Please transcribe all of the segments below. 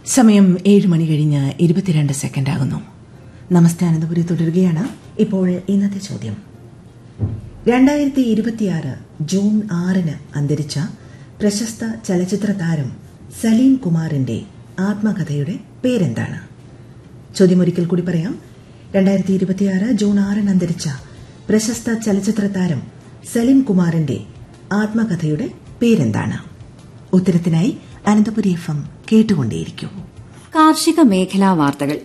സമയം ഏഴ് മണി കഴിഞ്ഞ് ഇരുപത്തിരണ്ട് സെക്കൻഡ് ആകുന്നു നമസ്തേ അനന്തപുരി തുടരുകയാണ് ഇപ്പോൾ ഇന്നത്തെ ചോദ്യം രണ്ടായിരത്തി ഇരുപത്തിയാറ് ജൂൺ ആറിന് അന്തരിച്ച പ്രശസ്ത ചലച്ചിത്ര താരം സലീം കുമാറിന്റെ ആത്മകഥയുടെ പേരെന്താണ് ചോദ്യം ഒരിക്കൽ കൂടി പറയാം രണ്ടായിരത്തി ഇരുപത്തിയാറ് ജൂൺ ആറിന് അന്തരിച്ച പ്രശസ്ത ചലച്ചിത്ര താരം സലീം കുമാറിന്റെ ആത്മകഥയുടെ പേരെന്താണ് ഉത്തരത്തിനായി അനന്തപുരി എഫ് എം കേട്ടുകൊണ്ടേയിരിക്കൂ കാർഷിക മേഖലാ വാർത്തകൾ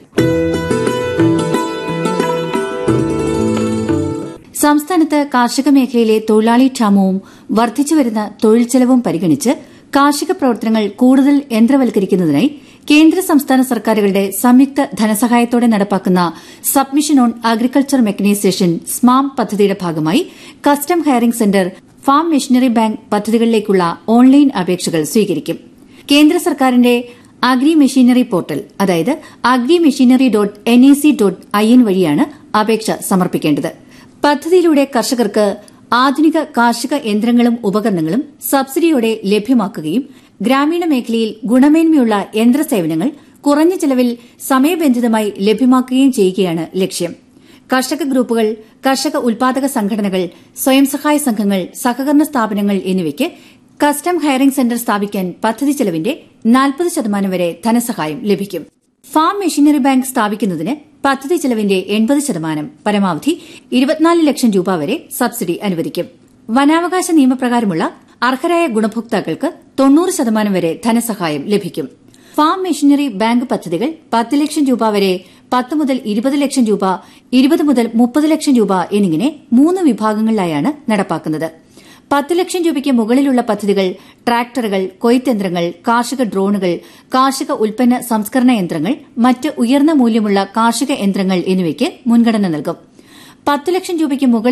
സംസ്ഥാനത്ത് കാർഷിക മേഖലയിലെ തൊഴിലാളി ക്ഷാമവും വർദ്ധിച്ചുവരുന്ന തൊഴിൽ ചെലവും പരിഗണിച്ച് കാർഷിക പ്രവർത്തനങ്ങൾ കൂടുതൽ യന്ത്രവൽക്കരിക്കുന്നതിനായി കേന്ദ്ര സംസ്ഥാന സർക്കാരുകളുടെ സംയുക്ത ധനസഹായത്തോടെ നടപ്പാക്കുന്ന submission on agriculture mechanisation SMAM പദ്ധതിയുടെ ഭാഗമായി custom hiring centre farm machinery bank പദ്ധതികളിലേക്കുള്ള ഓൺലൈൻ അപേക്ഷകൾ സ്വീകരിക്കും കേന്ദ്ര സർക്കാരിന്റെ അഗ്രി മെഷീനറി പോർട്ടൽ അതായത് agri machinery dot N I C dot I N വഴിയാണ് അപേക്ഷ സമർപ്പിക്കേണ്ടത് പദ്ധതിയിലൂടെ കർഷകർക്ക് ആധുനിക കാർഷിക യന്ത്രങ്ങളും ഉപകരണങ്ങളും സബ്സിഡിയോടെ ലഭ്യമാക്കുകയും ഗ്രാമീണ മേഖലയിൽ ഗുണമേന്മയുള്ള യന്ത്രസേവനങ്ങൾ കുറഞ്ഞ ചെലവിൽ സമയബന്ധിതമായി ലഭ്യമാക്കുകയും ചെയ്യുകയാണ് ലക്ഷ്യം കർഷക ഗ്രൂപ്പുകൾ കർഷക ഉൽപാദക സംഘടനകൾ സ്വയം സഹായ സംഘങ്ങൾ സഹകരണ സ്ഥാപനങ്ങൾ എന്നിവയ്ക്ക് കസ്റ്റം ഹയറിംഗ് സെന്റർ സ്ഥാപിക്കാൻ പദ്ധതി ചെലവിന്റെ നാൽപ്പത് ശതമാനം വരെ ധനസഹായം ലഭിക്കും ഫാം മെഷീനറി ബാങ്ക് സ്ഥാപിക്കുന്നതിന് പദ്ധതി ചെലവിന്റെ എൺപത് ശതമാനം പരമാവധി ഇരുപത്തിനാല് ലക്ഷം രൂപ വരെ സബ്സിഡി അനുവദിക്കും വനാവകാശ നിയമപ്രകാരമുള്ള അർഹരായ ഗുണഭോക്താക്കൾക്ക് തൊണ്ണൂറ് ശതമാനം വരെ ധനസഹായം ലഭിക്കും ഫാം മെഷീനറി ബാങ്ക് പദ്ധതികൾ പത്ത് ലക്ഷം രൂപ വരെ പത്ത് മുതൽ ഇരുപത് ലക്ഷം രൂപ ഇരുപത് മുതൽ മുപ്പത് ലക്ഷം രൂപ എന്നിങ്ങനെ മൂന്ന് വിഭാഗങ്ങളിലായാണ് നടപ്പാക്കുന്നത് പത്ത് ലക്ഷം രൂപയ്ക്ക് മുകളിലുള്ള പദ്ധതികൾ ട്രാക്ടറുകൾ കൊയ്ത്തയന്ത്രങ്ങൾ കാർഷിക ഡ്രോണുകൾ കാർഷിക ഉൽപ്പന്ന സംസ്കരണ യന്ത്രങ്ങൾ മറ്റ് ഉയർന്ന മൂല്യമുള്ള കാർഷിക യന്ത്രങ്ങൾ എന്നിവയ്ക്ക് മുൻഗണന നൽകും പത്ത് ലക്ഷം രൂപയ്ക്ക് മുകളിൽ